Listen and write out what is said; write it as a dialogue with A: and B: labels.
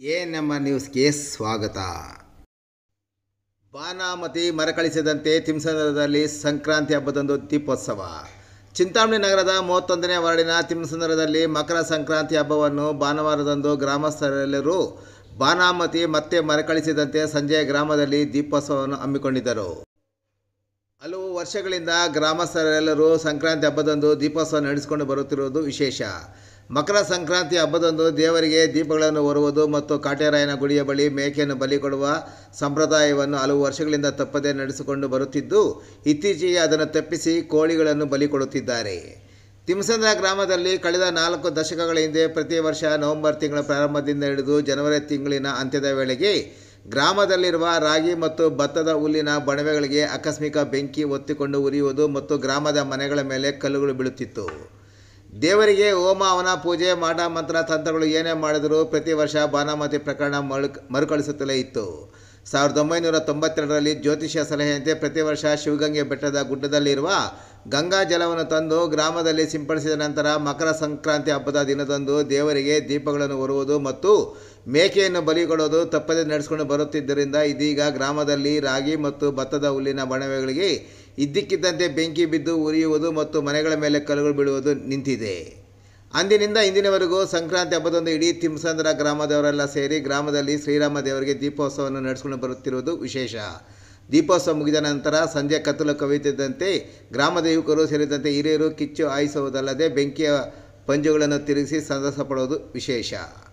A: A ನಮ್ಮ ನ್ಯೂಸ್ಗೆ ಸ್ವಾಗತ ಬಾನಾಮತಿ ಮರಕಳಿಸಿದಂತೆ ತಿಮ್ಸಂದ್ರದಲ್ಲಿ ಸಂಕ್ರಾಂತಿ ಹಬ್ಬದಂದು ದೀಪೋತ್ಸವ ಚಿಂತಾಮಣಿ ನಗರದ ಮೂವತ್ತೊಂದನೇ ವಾರ್ಡಿನ ತಿಮ್ಸಂದ್ರದಲ್ಲಿ ಮಕರ ಸಂಕ್ರಾಂತಿ ಹಬ್ಬವನ್ನು ಭಾನುವಾರದಂದು ಗ್ರಾಮಸ್ಥರೆಲ್ಲರೂ ಬಾನಾಮತಿ ಮತ್ತೆ ಮರಕಳಿಸಿದಂತೆ ಸಂಜೆ ಗ್ರಾಮದಲ್ಲಿ ದೀಪೋತ್ಸವವನ್ನು ಹಮ್ಮಿಕೊಂಡಿದ್ದರು ಹಲವು ವರ್ಷಗಳಿಂದ ಗ್ರಾಮಸ್ಥರೆಲ್ಲರೂ ಸಂಕ್ರಾಂತಿ ಹಬ್ಬದಂದು ದೀಪೋತ್ಸವ ನಡೆಸಿಕೊಂಡು ಬರುತ್ತಿರುವುದು ವಿಶೇಷ ಮಕರ ಸಂಕ್ರಾಂತಿ ಹಬ್ಬದಂದು ದೇವರಿಗೆ ದೀಪಗಳನ್ನು ಹೊರುವುದು ಮತ್ತು ಕಾಟೇರಾಯನ ಗುಡಿಯ ಬಳಿ ಮೇಕೆಯನ್ನು ಬಲಿ ಕೊಡುವ ಸಂಪ್ರದಾಯವನ್ನು ಹಲವು ವರ್ಷಗಳಿಂದ ತಪ್ಪದೇ ನಡೆಸಿಕೊಂಡು ಬರುತ್ತಿದ್ದು ಇತ್ತೀಚೆಗೆ ಅದನ್ನು ತಪ್ಪಿಸಿ ಕೋಳಿಗಳನ್ನು ಬಲಿ ಕೊಡುತ್ತಿದ್ದಾರೆ ತಿಮ್ಸಂದ್ರ ಗ್ರಾಮದಲ್ಲಿ ಕಳೆದ ನಾಲ್ಕು ದಶಕಗಳ ಹಿಂದೆ ಪ್ರತಿ ವರ್ಷ ನವೆಂಬರ್ ತಿಂಗಳ ಪ್ರಾರಂಭದಿಂದ ಹಿಡಿದು ಜನವರಿ ತಿಂಗಳಿನ ಅಂತ್ಯದ ವೇಳೆಗೆ ಗ್ರಾಮದಲ್ಲಿರುವ ರಾಗಿ ಮತ್ತು ಭತ್ತದ ಹುಲ್ಲಿನ ಬಣವೆಗಳಿಗೆ ಆಕಸ್ಮಿಕ ಬೆಂಕಿ ಒತ್ತಿಕೊಂಡು ಉರಿಯುವುದು ಮತ್ತು ಗ್ರಾಮದ ಮನೆಗಳ ಮೇಲೆ ಕಲ್ಲುಗಳು ಬೀಳುತ್ತಿತ್ತು ದೇವರಿಗೆ ಹೋಮ ಹವನ ಪೂಜೆ ಮಾಟ ಮಂತ್ರ ತಂತ್ರಗಳು ಏನೇ ಮಾಡಿದರೂ ಪ್ರತಿ ವರ್ಷ ಬಾನಾಮತಿ ಪ್ರಕರಣ ಮರು ಮರುಕಳಿಸುತ್ತಲೇ ಇತ್ತು ಸಾವಿರದ ಒಂಬೈನೂರ ತೊಂಬತ್ತೆರಡರಲ್ಲಿ ಜ್ಯೋತಿಷ್ಯ ಸಲಹೆಯಂತೆ ಪ್ರತಿ ವರ್ಷ ಶಿವಗಂಗೆ ಬೆಟ್ಟದ ಗುಡ್ಡದಲ್ಲಿರುವ ಗಂಗಾ ಜಲವನ್ನು ತಂದು ಗ್ರಾಮದಲ್ಲಿ ಸಿಂಪಡಿಸಿದ ನಂತರ ಮಕರ ಸಂಕ್ರಾಂತಿ ಹಬ್ಬದ ದಿನದಂದು ದೇವರಿಗೆ ದೀಪಗಳನ್ನು ಹೊರುವುದು ಮತ್ತು ಮೇಕೆಯನ್ನು ಬಲಿ ಕೊಡೋದು ತಪ್ಪದೆ ನಡೆಸಿಕೊಂಡು ಬರುತ್ತಿದ್ದರಿಂದ ಇದೀಗ ಗ್ರಾಮದಲ್ಲಿ ರಾಗಿ ಮತ್ತು ಭತ್ತದ ಹುಲ್ಲಿನ ಬಣವೆಗಳಿಗೆ ಇದ್ದಕ್ಕಿದ್ದಂತೆ ಬೆಂಕಿ ಬಿದ್ದು ಉರಿಯುವುದು ಮತ್ತು ಮನೆಗಳ ಮೇಲೆ ಕಲ್ಲುಗಳು ಬೀಳುವುದು ನಿಂತಿದೆ ಅಂದಿನಿಂದ ಇಂದಿನವರೆಗೂ ಸಂಕ್ರಾಂತಿ ಹಬ್ಬದಂದು ಇಡೀ ತಿಮ್ಸಂದ್ರ ಗ್ರಾಮದವರೆಲ್ಲ ಸೇರಿ ಗ್ರಾಮದಲ್ಲಿ ಶ್ರೀರಾಮ ದೇವರಿಗೆ ದೀಪೋತ್ಸವವನ್ನು ನಡೆಸಿಕೊಂಡು ಬರುತ್ತಿರುವುದು ವಿಶೇಷ ದೀಪೋತ್ಸವ ಮುಗಿದ ನಂತರ ಸಂಜೆ ಕತ್ತಲು ಕವಿಯುತ್ತಿದ್ದಂತೆ ಗ್ರಾಮದ ಯುವಕರು ಸೇರಿದಂತೆ ಹಿರಿಯರು ಕಿಚ್ಚು ಹಾಯಿಸುವುದಲ್ಲದೆ ಬೆಂಕಿಯ ಪಂಜುಗಳನ್ನು ತಿರುಗಿಸಿ ಸಂತಸ ಪಡುವುದು ವಿಶೇಷ